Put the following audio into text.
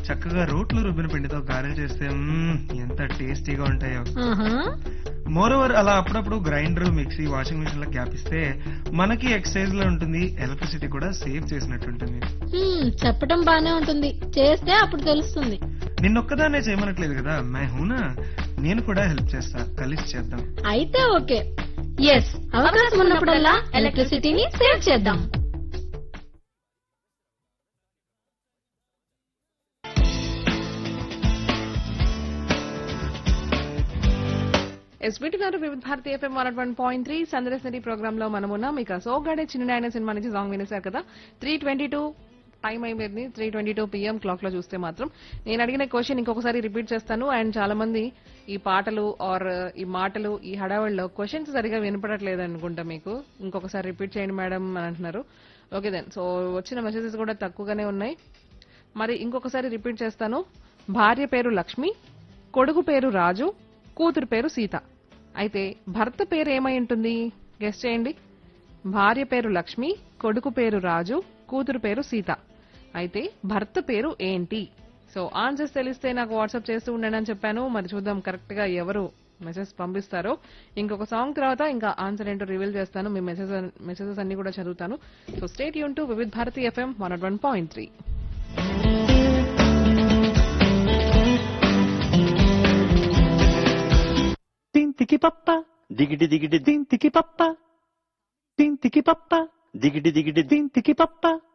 చక్కగా రోట్లు రుబ్బిన పిండితో గారెలు చేస్తే మ్మ్, ఎంత టేస్టీగా ఉంటాయో ఆహా మోర్ ఓవర్ అలా అప్పుడప్పుడు గ్రైండర్ మిక్సీ వాషింగ్ మిషన్ లో గ్యాప్ ఇస్తే మనకి ఎక్సైజ్ లో ఉంటుంది ఎలక్ట్రిసిటీ కూడా సేవ్ చేసినట్టు ఉంటుంది హ్మ్, చెప్పటం బానే ఉంటుంది చేస్తే అప్పుడు తెలుస్తుంది నిన్నొక్కదాన్నే చేయమనట్లేదు కదా మై హూనా నేను కూడా హెల్ప్ చేస్తా కలిసి చేద్దాం అయితే ఓకే ఎస్ అవకాశం ఉన్నప్పుడల్లా ఎలక్ట్రిసిటీని సేవ్ చేద్దాం ఎస్బిటి గారు Vividh Bharati FM one one point three సందర్శనరీ ప్రోగ్రామ్ లో మనం ఉన్నాం ఇక సోగాడే చిన్న ఆయన సినిమా నుంచి సాంగ్ వినేశారు కదా త్రీ ట్వంటీ టూ టైం అయిపోయింది three twenty two PM clock లో చూస్తే మాత్రం నేను అడిగిన క్వశ్చన్ ఇంకొకసారి రిపీట్ చేస్తాను అండ్ చాలా మంది ఈ పాటలు ఆర్ ఈ మాటలు ఈ హడావడిలో క్వశ్చన్స్ సరిగా వినపడట్లేదు అనుకుంటా మీకు ఇంకొకసారి రిపీట్ చేయండి మేడం అని అంటున్నారు ఓకే దెన్ సో వచ్చిన మెసేజెస్ కూడా తక్కువగానే ఉన్నాయి మరి ఇంకొకసారి రిపీట్ చేస్తాను భార్య పేరు లక్ష్మి కొడుకు పేరు రాజు కూతురు పేరు సీత అయితే భర్త పేరు ఏమై ఉంటుంది గెస్ట్ చేయండి భార్య పేరు లక్ష్మి కొడుకు పేరు రాజు కూతురు పేరు సీత అయితే భర్త పేరు ఏంటి సో ఆన్సర్స్ తెలిస్తే నాకు వాట్సాప్ చేస్తూ ఉండండి అని చెప్పాను మరి చూద్దాం కరెక్ట్ గా ఎవరు మెసేజ్ పంపిస్తారో ఇంకొక సాంగ్ తర్వాత ఇంకా ఆన్సర్ ఏంటో రివీల్ చేస్తాను మీ మెసేజ్ మెసేజెస్ అన్ని కూడా చదువుతాను సో స్టేట్ యూన్ to Vividh Bharati FM one one point three తింతికి పప్ప దిగిడి దిగిడి దింతికి పప్ప తింతికి పప్ప దిగిడి దిగిడి దింతికి పప్ప